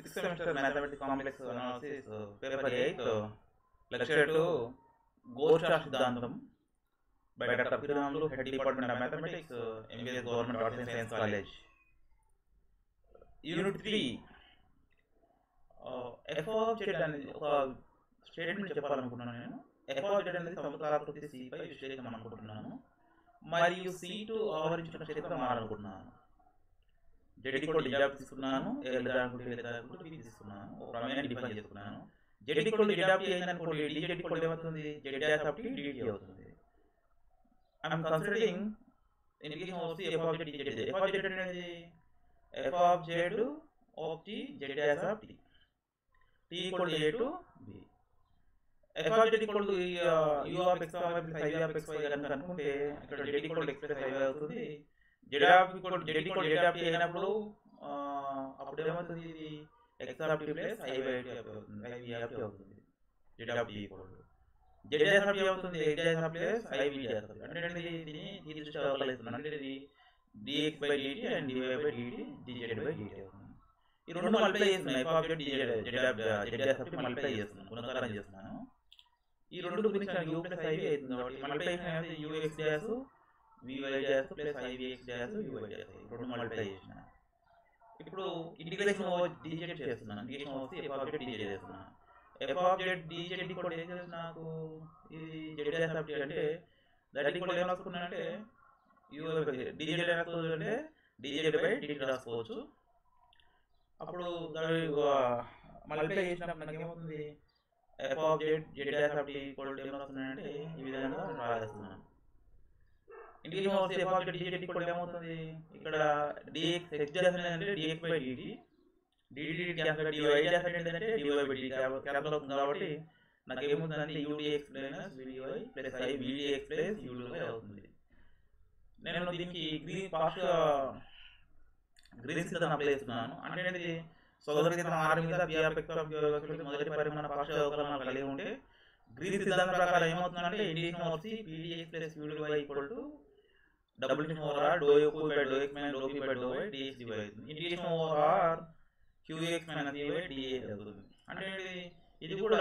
Sixth semester mathematics complex analysis paper eighth lecture two Goursat సిద్ధాంతం by doctor Piramulu head department of mathematics MBS government arts and science college unit three F of Z అనేది ఒక statement చెప్పాలనుకుంటున్నాను నేను F of Z అనేది సముద్రాకృతి C పై విశ్లేషించడం అనుకుంటున్నాను మరియు C to ఆవరించిన క్షేత్రం అనుకుంటున్నాను జెడ్ కూడా డిజాబ్ తీసుకున్నాను ఎల్ దాకుంటే ఎల్ దాకుంటే బి తీసుకున్నాను ఒక ప్రమేయాన్ని డిఫైన్ చేసుకున్నాను జెడ్ కూడా డిజాబ్ అయిందనుకోండి డిజెడ్ కూడా ఏమవుతుంది Z dash of T d t అవుతుంది I'm considering integration of the F of Z d z F of Z అనేది F of Z of T Z dash of T T equal A to B F of Z equal to U of X of plus I of X Y కనుక అనుకుంటే ఇక్కడ Z equal X plus I అవుతుంది Z of equal Z equal Z of T అయినప్పుడు ఆ, అప్పుడు ఏమవుతుంది ఇది X of T plus I by T అవుతుంది ఐ వి ఆఫ్ టీ అవుతుంది Z of T equal Z dash of T అవుతుంది X dash of plus I V dash of అంటే నేను దీన్ని దీని దృష్టి అవకలిస్తున్నాను అంటే ఇది d x by d t and d y by d t d z by d t అవుతుంది ఈ రెండు మల్టిప్లై చేస్తున్నాను F of Z d z Z of Z dash of T multiply చేస్తున్నాను గుణకారం చేస్తున్నాను ఈ రెండు గురించి నాకు యూ ప్లస్ ఐవి అవుతుంది కాబట్టి మల్టిప్లికేషన్ అనేది U X dash V Y dash plus I V X dash U Y dash రెండు మల్టిప్లై చేసిన ఇప్పుడు ఇంటిగ్రేషన్ డిజెడ్ చేస్తున్నాను ఇంటిగ్రేషన్ వచ్చి ఎఫ్ ఆఫ్ జెడ్ డిజెడ్ చేస్తున్నాను ఎఫ్ ఆఫ్ జెడ్ డిజెడ్ కూడా ఏం చేసి నాకు ఇది జెడ్ డాష్ ఆఫ్ అంటే దట్ కూడా ఏం రాసుకున్నానంటే యూ డిజెడ్ రాసుకోవచ్చు అంటే డిజెడ్ బై డిజెడ్ రాసుకోవచ్చు అప్పుడు దాని మల్టిప్లై చేసినప్పుడు నాకు ఏమవుతుంది F of Z Z dash of T equal to ఏం రాస్తున్నానంటే ఈ విధంగా రాస్తున్నాను ఇంటిగ్రేషన్ వచ్చి F of Z d z equal ఏమవుతుంది ఇక్కడ డిఎక్స్ ఎక్స్ డాష్ అంటే d x by d t d d cancel d y dash అంటే డివై బై డి క్యాన్సల్ అవుతుంది కాబట్టి నాకు ఏమవుతుందంటే U D X minus V D Y plus I V D X plus U D Y అవుతుంది నేను దీనికి గ్రీన్ పాస్ట్ గ్రీన్ సిద్ధం అప్లై చేస్తున్నాను అంటే ఇది సోదరి ఆరు మీద బిఆర్ మొదటి పరిమాణ పాస్ట్ అవకలనాలు కలిగి ఉంటే గ్రీన్ సిద్ధాంతం ప్రకారం ఏమవుతుందంటే ఇండికేషన్ వచ్చి P D X plus U D Y equal to double integration over R doh U by doh X minus doh P by doh Y d x d y అవుతుంది integration over R Q X minus d y d A అవుతుంది అంటే ఇది- ఇది కూడా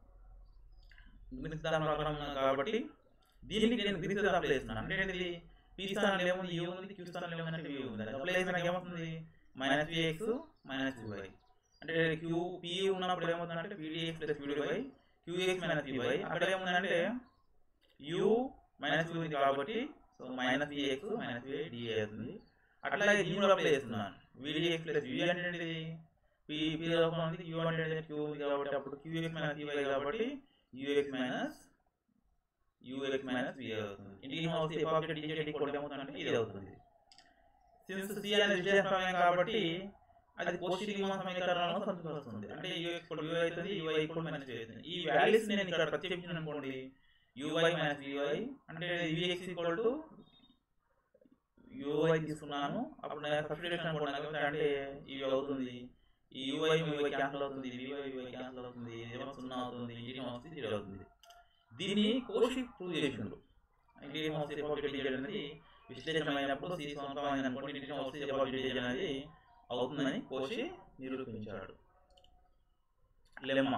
గ్రీన్ సిద్ధాంతం ప్రకారం ఉన్నది కాబట్టి దీనికి నేను గ్రీన్ సిద్ధాంతం అప్లై చేస్తున్నాను అంటే ఇది పీ స్థానంలో ఏముంది యూ ఉంది క్యూ స్థానంలో ఏముందంటే వ్యూ ఉంది అది అప్లై చేసిన ఏమవుతుంది మైనస్ విఎక్స్ మైనస్ వివై అంటే క్యూ పీ ఉన్నప్పుడు ఏమవుతుందంటే P D X plus P D Y Q X minus V Y అక్కడ ఏముందంటే యూ మైనస్ యూ ఉంది కాబట్టి so minus V X minus V I d A అవుతుంది అట్లాగే దీని కూడా అప్లై చేస్తున్నాను విడిఎక్స్ ప్లస్ వి అంటే ఏంటిది పీ పీ ఉంది క్యూ అంటే క్యూ ఉంది కాబట్టి అప్పుడు క్యూఎక్స్ మైనస్ వివై కాబట్టి U X minus U X minus V అవుతుంది ఇంటికి వచ్చి ఎఫ్ ఆఫ్ డిజెడ్ ఈక్వల్ ఏమవుతుందంటే ఇది అవుతుంది సిన్స్ సి అనేది విశేష సమయం కాబట్టి అది పోషిటీయ సమీకరణంలో సంతృప్తిస్తుంది అంటే యూఎక్స్ ఈక్వల్ యూఐ అవుతుంది యూఐ ఈక్వల్ మైనస్ అవుతుంది ఈ వాల్యూస్ నేను ఇక్కడ ప్రత్యేకించిన అనుకోండి యూఐ మైనస్ యూఐ అంటే విఎక్స్ ఈక్వల్ టు యూఐ తీసుకున్నాను అప్పుడు నేను సబ్స్టిట్యూషన్ అనుకోండి నాకు ఏమవుతుంది అంటే ఇవి అవుతుంది ఈ యూఐ యూఐ క్యాన్సిల్ అవుతుంది వివై యూఐ క్యాన్సిల్ అవుతుంది ఏమో సున్నా అవుతుంది ఇంటికి వస్తుంది జీరో అవుతుంది దీన్ని కోషి ప్రూవ్ చేసిండ్రు ఇంటికి వస్తే డిజైన్ అనేది విశ్లేషణమైనప్పుడు సి సొంతమైన అనుకోండి ఇంటికి వస్తే డిజైన్ అనేది అవుతుందని కోషి నిరూపించాడు లెమ్మ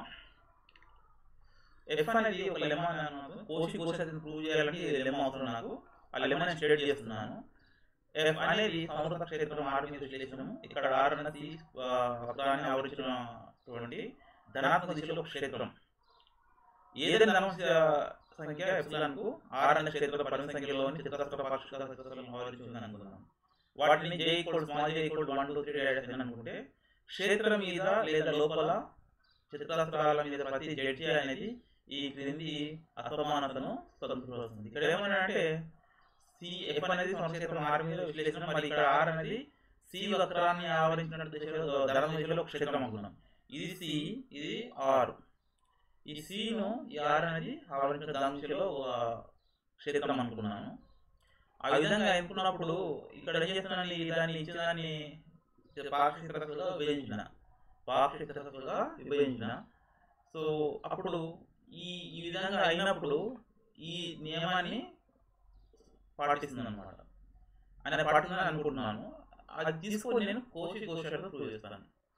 ఎఫ్ అనేది ఒక లెమ్మ అన్నాను కోషి కోషి అది ప్రూవ్ చేయాలంటే ఇది లెమ్మ అవసరం నాకు ఆ లెమ్మ నేను స్టేట్ చేస్తున్నాను ఎఫ్ అనేది సముద్ర క్షేత్రం ఆరు మీద విశ్లేషణము ఇక్కడ ఆరు అనేది ఆ, వక్రాన్ని ఆవరించినటువంటి ధనాత్మక దిశలో ఒక క్షేత్రం ఏదైనా ధనం సంఖ్య ఎప్సిలాన్కు ఆరు అనే క్షేత్ర పరిమిత సంఖ్యలోని చతురస్ర పాక్షిక చతురస్రాలను ఆవరించిందని అనుకుందాం వాటిని J equal small J equal one two three direction అనుకుంటే క్షేత్రం మీద లేదా లోపల చతురస్రాల మీద ప్రతి జడ్జి అనేది ఈ క్రింది అసమానతను స్వతంత్రపరుస్తుంది ఇక్కడ ఏమన్నా అంటే సి ఎఫ్ అనేది సంక్షేత్రం ఆర్ మీద విశ్లేషణ మరి ఇక్కడ ఆర్ అనేది సి వక్రాన్ని ఆవరించిన దిశలో ధర్మ దిశలో ఒక క్షేత్రం అనుకున్నాం ఇది సి ఇది ఆర్ ఈ సిను ఈ ఆర్ అనేది ఆవరించిన ధర్మ దిశలో ఒక క్షేత్రం అనుకున్నాను ఆ విధంగా అనుకున్నప్పుడు ఇక్కడ ఏం చేస్తున్నాను ఈ దాన్ని ఇచ్చిన దాన్ని పాక్షికతలుగా విభజించిన పాక్షికతలుగా విభజించిన సో అప్పుడు ఈ ఈ విధంగా అయినప్పుడు ఈ నియమాన్ని పాటిస్తుంది అనమాట ఆయన పాటిస్తుందని అనుకుంటున్నాను అది తీసుకొని నేను కోసి కోసేటప్పుడు ప్రూవ్ చేస్తాను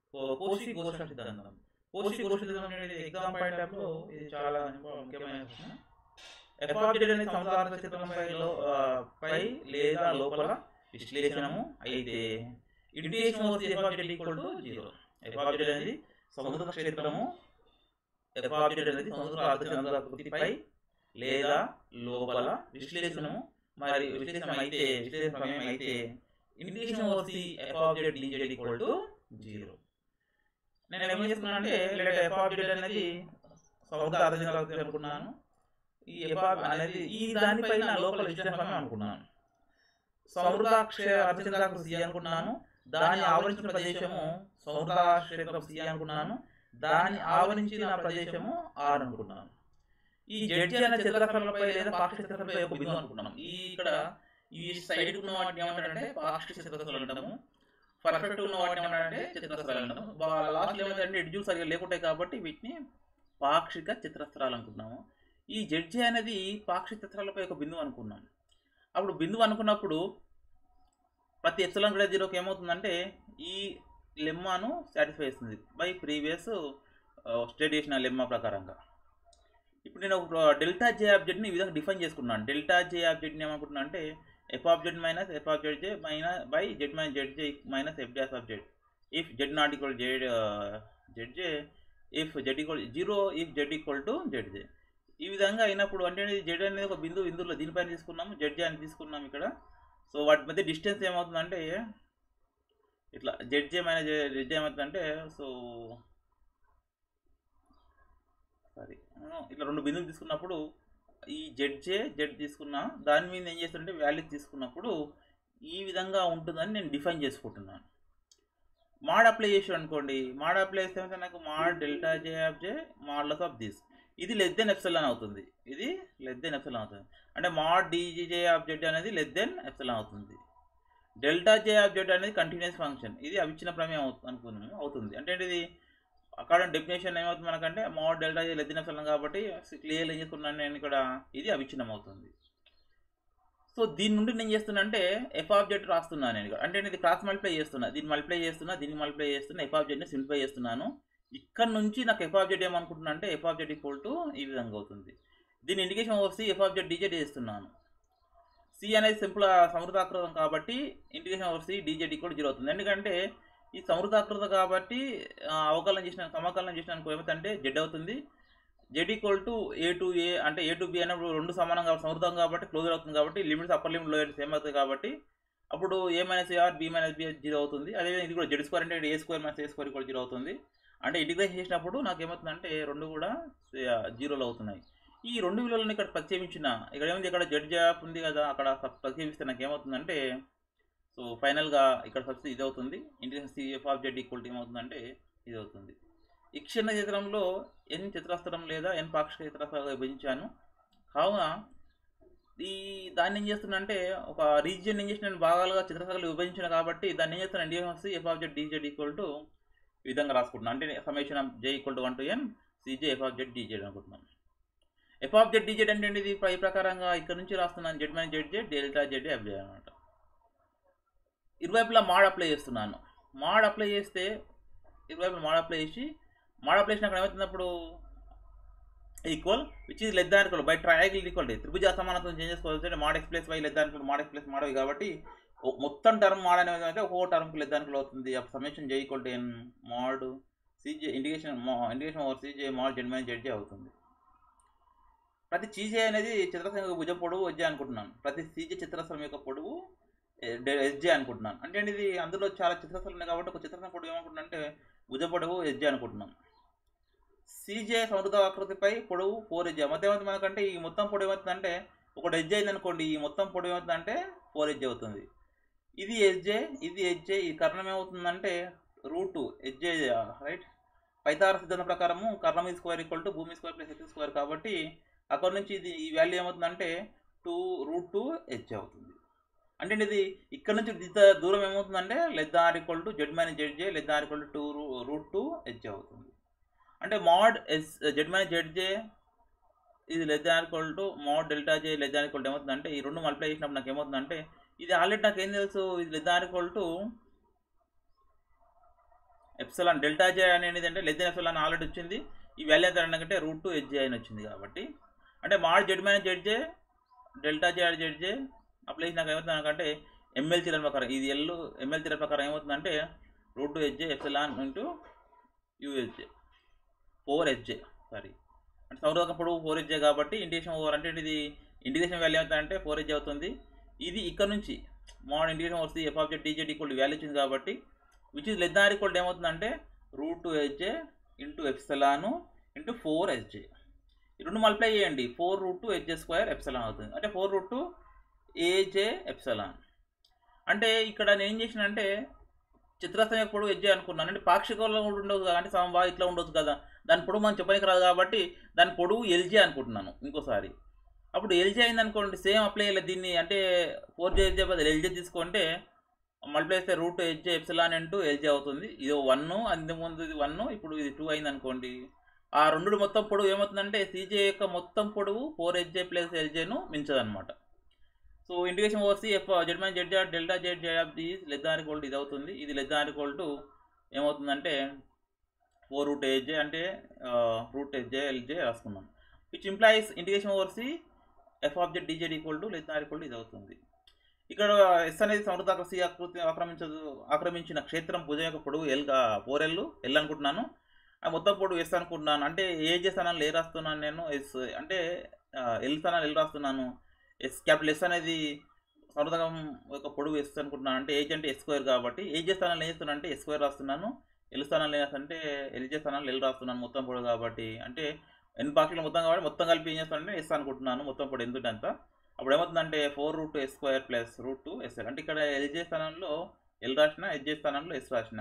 కోషి ఘోష సిద్ధాంతం కోషి ఘోష సిద్ధాంతం అనేది ఎగ్జామ్ పాయింట్ ఆఫ్ లో ఇది చాలా ముఖ్యమైన ప్రశ్న ఎఫాబ్జెడ్ అనేది సంసార చిత్రంపై లో ఆ, పై లేదా లోపల విశ్లేషణము అయితే integration of F of Z equal to zero F of Z అనేది సముద్ర క్షేత్రము ఎఫాబ్జెడ్ అనేది సముద్ర అర్ధచంద్రాకృతిపై లేదా లోపల విశ్లేషణము మరి విశ్లేషణ అయితే విశ్లేషణ సమయం అయితే integration of the F of Z d z equal to zero నేను ఏం చేస్తున్నాను అంటే లేదా ఎఫాబ్జెడ్ అనేది సముద్ర అర్ధచంద్రాకృతి అనుకున్నాను ఈ ఎఫాబ్ అనేది ఈ దానిపైన లోపల విశ్లేషణ సమయం అనుకున్నాను సౌరదాక్ష అర్ధచంద్రాకృతి సి అనుకున్నాను దాన్ని ఆవరించిన ప్రదేశము సౌరదాక్షేత్రం సి అనుకున్నాను దాన్ని ఆవరించిన ప్రదేశము ఆర్ అనుకున్నాను ఈ జడ్జి అనే చతురస్రాలపై లేదా పాక్షిక చతురస్రాలపై ఒక బిందువు అనుకున్నాం ఈ ఇక్కడ ఈ సైడ్ ఉన్న వాటిని ఏమంటారంటే పాక్షిక చతురస్రాలు అంటాము పర్ఫెక్ట్ ఉన్న వాటిని ఏమంటారంటే చతురస్రాలు అంటాము లాస్ట్ ఏమంటారంటే ఎడ్జులు సరిగా లేకుంటాయి కాబట్టి వీటిని పాక్షిక చతురస్రాలు అనుకున్నాము ఈ జడ్జి అనేది పాక్షిక చతురాలపై ఒక బిందువు అనుకున్నాం అప్పుడు బిందువు అనుకున్నప్పుడు ప్రతి ఎప్సలాన్ గ్రేడ్ జీరోకి ఏమవుతుందంటే ఈ లెమ్మాను సాటిస్ఫై చేస్తుంది బై ప్రీవియస్ స్టేట్ చేసిన లెమ్మా ప్రకారంగా ఇప్పుడు నేను ఒక డెల్టా జే ఆబ్జెక్ట్ని ఈ విధంగా డిఫైన్ చేసుకున్నాను డెల్టా జే ఆబ్జెక్ట్ని ఏమనుకుంటున్నా అంటే F object minus F object J minus by Z minus Z J minus F dash object if Z not equal Z Z J if Z equal zero if Z equal to Z J ఈ విధంగా అయినప్పుడు అంటే Z అనేది ఒక బిందువు ఇందులో దీనిపైన తీసుకున్నాము జెడ్ జే అని తీసుకున్నాం ఇక్కడ సో వాటి మధ్య డిస్టెన్స్ ఏమవుతుందంటే ఇట్లా Z J minus Z J ఏమవుతుందంటే సో సారీ ఇట్లా రెండు బిందువులు తీసుకున్నప్పుడు ఈ జెడ్ జే జెడ్ తీసుకున్నా దాని మీద ఏం చేస్తుంటే వాల్యూ తీసుకున్నప్పుడు ఈ విధంగా ఉంటుందని నేను డిఫైన్ చేసుకుంటున్నాను మాడ్ అప్లై చేసి అనుకోండి మాడ్ అప్లై చేస్తే ఏమైతే నాకు mod delta J of J modulus of this ఇది లెస్ దెన్ ఎప్సలాన్ అవుతుంది ఇది లెస్ దెన్ ఎప్సలాన్ అవుతుంది అంటే మాడ్ డీజీజే ఆఫ్ జెడ్ అనేది లెస్ దెన్ ఎప్సలాన్ అవుతుంది డెల్టా జే ఆఫ్ జెడ్ అనేది కంటిన్యూస్ ఫంక్షన్ ఇది అవిచ్చిన ప్రమేయం అవుతుంది అనుకున్నాము అవుతుంది అంటే ఇది అక్కడ డెఫినేషన్ ఏమవుతుంది మనకంటే మాడ్ డెల్టా జే లెస్ దెన్ ఎప్సలాన్ కాబట్టి క్లియర్ ఏం చేసుకున్నాను నేను ఇక్కడ ఇది అవిచ్ఛిన్నం అవుతుంది సో దీని నుండి నేను చేస్తున్నా అంటే ఎఫ్ ఆబ్జెక్ట్ రాస్తున్నాను నేను ఇక్కడ. అంటే నేను ఇది క్రాస్ మల్టిప్లై చేస్తున్నా దీన్ని మల్టిప్లై చేస్తున్నా దీన్ని మల్టిప్లై చేస్తున్నా ఎఫ్ ఆబ్జెక్ట్ని సింప్లిఫై చేస్తున్నాను ఇక్కడ నుంచి నాకు ఎఫ్ ఆబ్జెక్ట్ ఏమనుకుంటున్నా అంటే ఎఫ్ ఆబ్జెక్ట్ ఈక్వల్ టు ఈ విధంగా అవుతుంది దీని ఇండికేషన్ వచ్చి ఎఫ్ ఆబ్జెక్ట్ డీజెడ్ చేస్తున్నాను సి అనేది సింపుల్ సమృద్ధాకృతం కాబట్టి ఇండికేషన్ వచ్చి డీజెడ్ ఈక్వల్ జీరో అవుతుంది ఎందుకంటే ఈ సమృద్ధాకృతం కాబట్టి ఆ, అవకలనం చేసిన సమకలనం చేసిన అనుకో ఏమవుతుందంటే జెడ్ అవుతుంది Z equal to A to A అంటే ఏ టు బి అన్నప్పుడు రెండు సమానంగా సమృద్ధం కాబట్టి క్లోజర్ అవుతుంది కాబట్టి limits upper limit lower same అవుతుంది కాబట్టి అప్పుడు A minus A R B minus B zero అవుతుంది అదేవిధంగా ఇది కూడా జెడ్ స్క్వేర్ అంటే A square minus A square కూడా జీరో అవుతుంది అంటే ఇంటిగ్రేషన్ చేసినప్పుడు నాకు ఏమవుతుందంటే రెండు కూడా జీరోలు అవుతున్నాయి ఈ రెండు విలువలను ఇక్కడ ప్రత్యేకించిన ఇక్కడ ఏముంది ఇక్కడ జెడ్ జాబ్ ఉంది కదా అక్కడ సబ్- ప్రత్యేకిస్తే నాకు ఏమవుతుందంటే సో ఫైనల్గా ఇక్కడ సబ్సిడీ ఇది అవుతుంది integration C F of Z equal to ఏమవుతుందంటే ఇది అవుతుంది ఇక్షణ చిత్రంలో ఎన్ చతురస్రం లేదా ఎన్ పాక్షిక చతురస్రాలుగా విభజించాను కావున ఈ దాన్ని ఏం చేస్తున్నంటే ఒక రీజియన్ ఏం చేసిన నేను భాగాలుగా చిత్రసగలు విభజించిన కాబట్టి దాన్ని ఏం చేస్తాను Indian F of Z d z equal to ఈ విధంగా రాసుకుంటున్నాను అంటే summation of J equal to one to N C J F of Z d z అనుకుంటున్నాను ఎఫ్ ఆఫ్ జెడ్ డీజెడ్ అంటే ఏంటి ఇది ఈ ప్రకారంగా ఇక్కడ నుంచి రాస్తున్నాను Z minus Z Z delta Z F Z అనమాట ఇరువైపులా మాడ్ అప్లై చేస్తున్నాను మాడ్ అప్లై చేస్తే ఇరువైపులా మాడ్ అప్లై చేసి మాడ్ అప్లై చేసినప్పుడు ఏమవుతున్నప్పుడు equal which is less than equal by triangle equal త్రిభుజ సమానత్వం చేంజ్ చేసుకోవచ్చు అంటే mod X plus Y less than equal mod X plus mod V కాబట్టి ఒ- మొత్తం టర్మ్ మాడ్ అనేది అంటే ఒక్కో టర్మ్కి లెస్ దాన్ ఈక్వల్ అవుతుంది అప్పుడు summation J equal to N mod C J integration integration over C J mod Z minus Z J అవుతుంది ప్రతి చీజే అనేది చిత్రసం యొక్క భుజం పొడవు ఎస్జే అనుకుంటున్నాను ప్రతి సీజే చిత్రసం యొక్క పొడవు ఎస్జే అనుకుంటున్నాను అంటే ఇది అందులో చాలా చిత్రసాలు ఉన్నాయి కాబట్టి ఒక చిత్రసం పొడవు ఏమనుకుంటున్నాను అంటే భుజ పొడవు ఎస్జే అనుకుంటున్నాను సీజే సమృద్ధ ఆకృతిపై పొడవు ఫోర్ ఎడ్జ్ మొత్తం ఏమవుతుంది మనకంటే ఈ మొత్తం పొడవు ఏమవుతుందంటే ఒకటి ఎడ్జ్ అయింది అనుకోండి ఈ మొత్తం పొడవు ఏమవుతుందంటే ఫోర్ ఎడ్జ్ అవుతుంది ఇది ఎడ్జే ఇది ఎడ్జే ఈ కర్ణం ఏమవుతుందంటే రూట్ ఎడ్జే రైట్ పైతార సిద్ధాంతం ప్రకారము కర్ణం ఈ స్క్వేర్ ఈక్వల్ టు భూమి స్క్వేర్ ప్లస్ హెచ్ స్క్వేర్ కాబట్టి అక్కడ నుంచి ఇది ఈ వాల్యూ ఏమవుతుందంటే టూ రూట్ టూ హెచ్ అవుతుంది అంటే ఇది ఇక్కడ నుంచి ఇంత దూరం ఏమవుతుందంటే less or equal to z minus Z j less or equal to two root two h అవుతుంది అంటే mod s z minus Z j ఇది less than equal to mod delta J less than equal ఏమవుతుందంటే ఈ రెండు multiply చేసినప్పుడు నాకు ఏమవుతుందంటే ఇది ఆల్రెడీ నాకు ఏం తెలుసు ఇది less than equal to epsilon delta j అనేది అంటే లెస్ దెన్ ఎప్సలాన్ ఆల్రెడీ వచ్చింది ఈ వాల్యూ ఎంత అంటే రూట్ టూ హెచ్ జే అని వచ్చింది కాబట్టి అంటే mod Z minus Z j delta j or z j apply చేసినాక ఏమవుతుంది అంటే ఎంఎల్ థిరల్ ప్రకారం ఇది ఎల్ ఎంఎల్ థిరల్ ప్రకారం ఏమవుతుందంటే root two h j epsilon into uh h j four h j sorry అంటే సంవృతకం పొడవు ఫోర్ హెచ్జే కాబట్టి ఇంటిగ్రేషన్ ఓవర్ అంటే ఇది ఇంటిగ్రేషన్ వాల్యూ ఎంత అంటే ఫోర్ హెచ్జే అవుతుంది ఇది ఇక్కడ నుంచి మోడల్ ఇంటిగ్రేషన్ వస్తుంది f of Z d z equal value వచ్చింది కాబట్టి which is less than equal ఏమవుతుందంటే root two h j into epsilon into four h j ఈ రెండు మల్టిప్లై చేయండి four root two h j square epsilon అవుతుంది అంటే four root two a j epsilon అంటే ఇక్కడ నేను ఏం చేసిన అంటే చిత్రస్థం యొక్క పొడవు ఎజ్జే అనుకున్నాను అంటే పాక్షికంలో కూడా ఉండదు కదా అంటే సమబా ఇట్లా ఉండొచ్చు కదా దాని పొడవు మనం చెప్పడానికి రాదు కాబట్టి దాని పొడవు ఎల్జే అనుకుంటున్నాను ఇంకోసారి అప్పుడు ఎల్జే అయింది అనుకోండి సేమ్ అప్లై అయ్యలే దీన్ని అంటే ఫోర్ జే ఎల్జే బదులు ఎల్జే తీసుకుంటే మల్టిప్లై చేస్తే root h j epsilon into l j అవుతుంది ఇది వన్ అంతకు ముందు ఇది వన్ ఇప్పుడు ఇది టూ అయింది అనుకోండి ఆ రెండు మొత్తం పొడవు ఏమవుతుందంటే సీజే యొక్క మొత్తం పొడవు ఫోర్ హెచ్జే ప్లస్ ఎల్జేను మించదనమాట so integration over c f z minus z z delta z z of the less than equal ఇది అవుతుంది ఇది లెస్ దాన్ ఈక్వల్ టు ఏమవుతుందంటే ఫోర్ రూట్ ఏజే అంటే రూట్ ఎస్జే ఎల్జే రాసుకున్నాం which implies integration over c f of Z d z equal to less than equal ఇది అవుతుంది ఇక్కడ yes అనేది సమృద్ధాకృతి ఆకృతి ఆక్రమించదు ఆక్రమించిన క్షేత్రం భుజం యొక్క పొడవు ఎల్గా ఫోర్ ఎల్ ఎల్ అనుకుంటున్నాను ఆ మొత్తం పొడవు ఎస్ అనుకుంటున్నాను అంటే ఏజే స్థానాలు ఏ రాస్తున్నాను నేను ఎస్ అంటే ఎల్ స్థానాలు ఎల్ రాస్తున్నాను ఎస్ క్యాపిటల్ ఎస్ అనేది సమృద్ధకం యొక్క పొడవు ఎస్ అనుకుంటున్నాను అంటే ఏజ్ అంటే ఎస్ స్క్వేర్ కాబట్టి ఏజే స్థానాలు ఏం చేస్తున్నాను అంటే ఎస్ స్క్వేర్ రాస్తున్నాను ఎల్ స్థానాలు ఏం అంటే ఎల్జే స్థానాలు ఎల్ రాస్తున్నాను మొత్తం పొడవు కాబట్టి అంటే ఎన్ పాక్షలు మొత్తం కాబట్టి మొత్తం కలిపి ఏం చేస్తానంటే ఎస్ అనుకుంటున్నాను మొత్తం పొడవు ఎందుకంటే అంత అప్పుడు ఏమవుతుందంటే four root s square plus root two s అంటే ఇక్కడ ఎల్జే స్థానంలో ఎల్ రాసిన ఎస్జే స్థానంలో ఎస్ రాసిన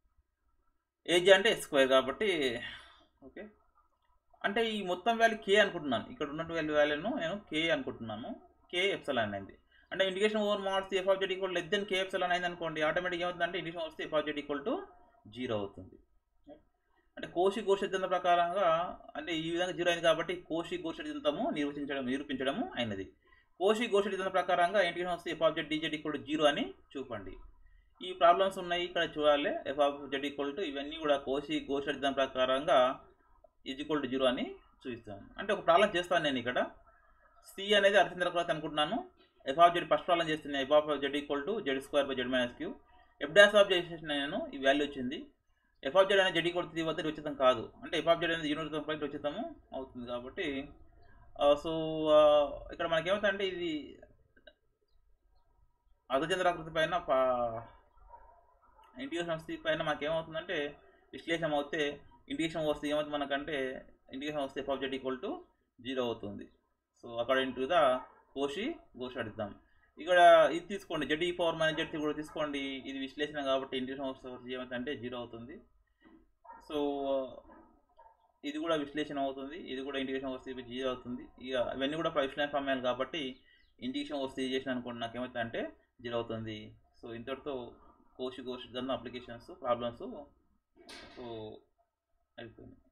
ఏజ్ అంటే ఎస్ స్క్వేర్ కాబట్టి ఓకే అంటే ఈ మొత్తం వాల్యూ కే అనుకుంటున్నాను ఇక్కడ ఉన్నట్టు వాల్యూ వాల్యూను నేను కే అనుకుంటున్నాను కే ఎప్సలాన్ అయింది అంటే indication over marks f of Z equal less than k epsilon అయింది అనుకోండి ఆటోమేటిక్ ఏమవుతుందంటే ఇండికేషన్ వస్తే f of Z equal to zero అవుతుంది అంటే కోశి గోష సిద్ధాంత ప్రకారంగా అంటే ఈ విధంగా జీరో అయింది కాబట్టి కోశి గోష సిద్ధాంతము నిర్వచించడం నిరూపించడము అయినది కోశి గోష సిద్ధాంత ప్రకారంగా ఇంటిగ్రేషన్ వస్తే f of Z d z equal to zero అని చూపండి ఈ ప్రాబ్లమ్స్ ఉన్నాయి ఇక్కడ చూడాలి f of Z equal to ఇవన్నీ కూడా కోశి గోష సిద్ధాంత ప్రకారంగా ఈజ్ ఈక్వల్ టు జీరో అని చూపిస్తాను అంటే ఒక ప్రాబ్లం చేస్తాను నేను ఇక్కడ సి అనేది అర్థంతర అనుకుంటున్నాను F of z first problem చేస్తున్నాను F of Z equal to z square by Z minus q f dash of చేసేసిన నేను ఈ వాల్యూ వచ్చింది ఎఫ్ ఆఫ్ జెడ్ అనేది జెడ్ ఈక్వల్ త్రీ వద్ద ఉచితం కాదు అంటే ఎఫ్ ఆఫ్ జెడ్ అనేది యూనిట్ పాయింట్ ఉచితము అవుతుంది కాబట్టి సో ఇక్కడ మనకేమవుతుందంటే ఇది అర్ధచంద్రాకృతి పైన ఇంటిగ్రేషన్ వస్తే పైన మనకేమవుతుందంటే విశ్లేషణ అవుతే ఇంటిగ్రేషన్ వస్తే ఏమవుతుంది మనకంటే ఇంటిగ్రేషన్ వస్తే f of Z equal to zero అవుతుంది so according to the Cauchy Goursat అడుగుతాం ఇక్కడ ఇది తీసుకోండి జెడ్ ఈ పవర్ మైనస్ జెడ్ కూడా తీసుకోండి ఇది విశ్లేషణ కాబట్టి ఇంటిగ్రేషన్ వస్తే ఏమవుతుందంటే జీరో అవుతుంది సో ఇది కూడా విశ్లేషణ అవుతుంది ఇది కూడా ఇంటిగ్రేషన్ వస్తే జీరో అవుతుంది ఇక ఇవన్నీ కూడా విశ్లేషణ సమయాలు కాబట్టి ఇంటిగ్రేషన్ వస్తే చేసిన అనుకోండి నాకు ఏమవుతుందంటే జీరో అవుతుంది సో ఇంతటితో కోషి కోషి గన్న అప్లికేషన్స్ ప్రాబ్లమ్స్ సో అయిపోయింది